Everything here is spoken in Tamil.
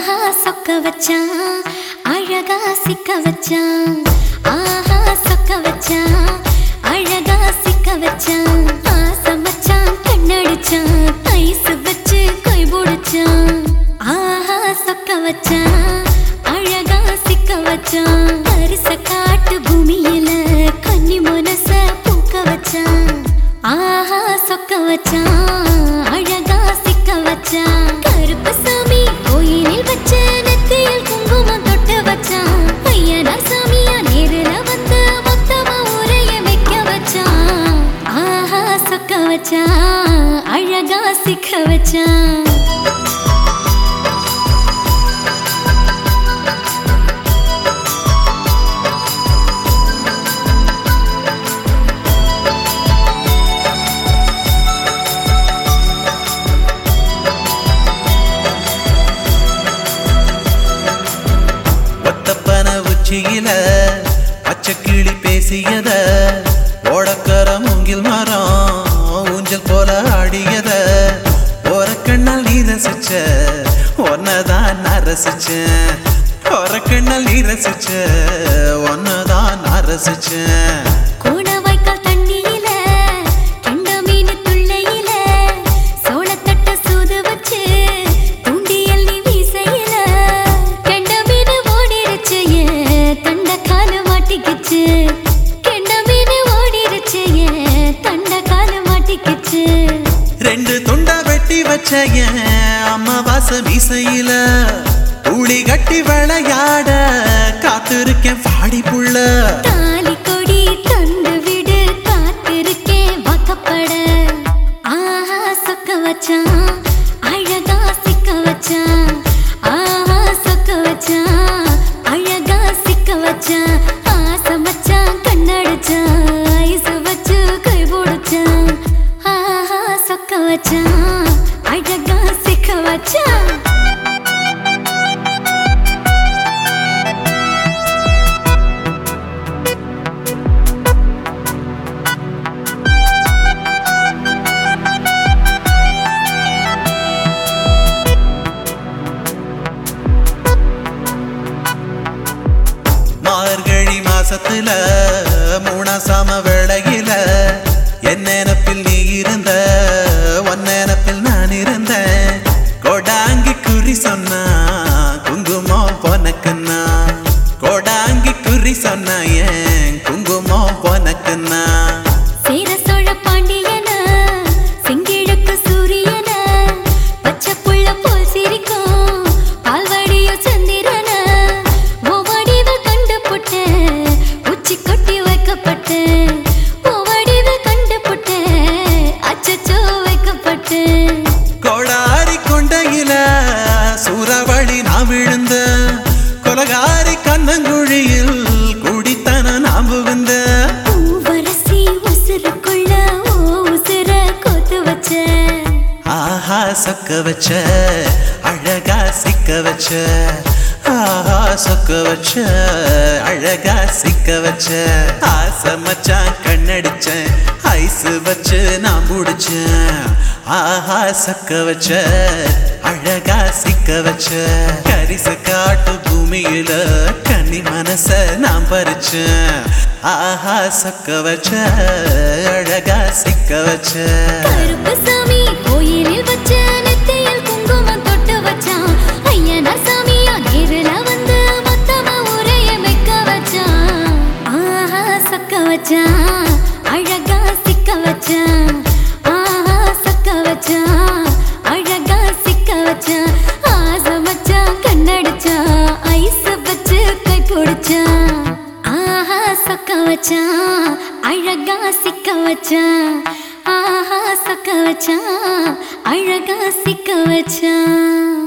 ஆஹா சொக்க வச்சான் அழகா சிக்க வச்சான் ஆஹா சொக்க வச்சான் அழகா சிக்க வச்சான் ஆசை மச்சான் கண்ணடிச்சான் ஐஸ் வச்சு கை பிடிச்சான் ஆஹா சொக்க வச்சான் அழகா சிக்க வச்சான் அரிச காட்டு பூமியில கன்னி மனச பூக்க வச்சான் ஆஹா சொக்க வச்சான் அழகா சிக்க வச்சான் கருப்பு சாமி கோயிலில் வச்ச நெத்தியில் குங்குமம் தொட்டு வச்சான் ஐயனா சாமியா நேரில் வந்து மொத்தமா உரைய வைக்க வச்சான் ஆஹா சொக்க வச்சான் அழகா சிக்க வச்சான் ஒத்தப்பன உச்சியில பச்சைக்கிளி பேசியத ஓடக்கர மூங்கில் மரம் ஊஞ்சல் போல ஆடியத ஓரக்கண்ணால் நீ ரசிச்ச ஒன்னதான் நான் ரசிச்சேன் ஓரக்கண்ணால் நீ ரசிச்ச ஒன்னதான் நான் ரசிச்சேன் கூட வாய்க்கால் தண்ணியில கெண்ட மீன் துள்ளையில சோளத்தட்ட சூது வச்சு தூண்டியல் நீ வீசையில கெண்ட மீன் ஓடிருச்சு ஏன் தண்ட காலு மாட்டிக்கிச்சு கெண்ட மீன் ஓடிருச்சு ஏன் தண்ட காலு மாட்டிக்கிச்சு ரெண்டு துண்டா வெட்டி வச்ச என் அம்மாவாச மீசையில ஊழி கட்டி விளையாட காத்திருக்கேன் பாடி புள்ள தாலி கொடி தந்து விடு காத்திருக்கேன் வாக்கப்பட ஆஹா சொக்க வச்சான் அழகா சிக்க வச்சான் ஆஹா சொக்க வச்சான் அழகா சிக்க வச்சான் ஆசை மச்சான் கண்ணடிச்சான் ஐஸ் வச்சு கை பிடிச்சான் ஆஹா சொக்க வச்சான் அழகா சிக்க வச்சான் மார்கழி மாசத்துல மூணாசாம வேளையில என் நினப்பில் நீ இருந்த உன் நினப்பில் நான் இருந்தேன் கொடாங்கி குறி சொன்னா குங்குமம் பொனக்குன்னா கொடாங்கி குறி சொன்னா ஏன் குங்குமம் பொனக்குன்னா சேர சோழ பாண்டியன செங்கிழக்கு சூரியன பச்சை புள்ள போல் சிரிக்கும் பால்வடியோ சந்திரன ஓவடிவ கண்டு புட்ட உச்சி கொட்டி வைக்கப்பட்ட ஓவடிவ கண்டு புட்ட அச்சச்சோ வைக்கப்பட்ட கோடாரி கொண்டையில சூறாவளி நான் விழுந்த கொலகாரி கண்ணங்குழியில் குடித்தன நான் புகுந்த பூவரசி உசுருக்குள்ள ஓ உசுர கோத்து வச்ச ஆஹா சொக்க வச்ச அழகா சிக்க வச்ச ஆஹா சொக்க வச்ச அழகா சிக்க வச்ச ஆசை மச்சான் கண்ணடிச்சேன் ஐஸ் வச்சு நான் முடிச்சேன் ஆஹா சொக்க வச்ச அழகா சிக்க வச்ச கரிச காட்டு பூமியில கன்னி மனச நான் பறிச்சேன் ஆஹா சொக்க வச்ச அழகா சிக்க வச்ச கருப்பு சாமி கோயிலில் வச்ச நெத்தியில் குங்குமம் தொட்டு வச்சான் ஐயனா சாமியா நேரில் வந்து மொத்தமா உரைய வைக்க வச்சான் ஆஹா சொக்க வச்சான் அழகா சிக்க வச்சான் ஆஹா சொக்க வச்சான் அழகா சிக்க வச்சான் ஆசை மச்சான் கண்ணடிச்சான் ஐஸ் வச்சு கை பிடிச்சான் ஆஹா சொக்க வச்சான் அழகா சிக்க வச்சான் ஆஹா சொக்க வச்சான் அழகா சிக்க வச்சான்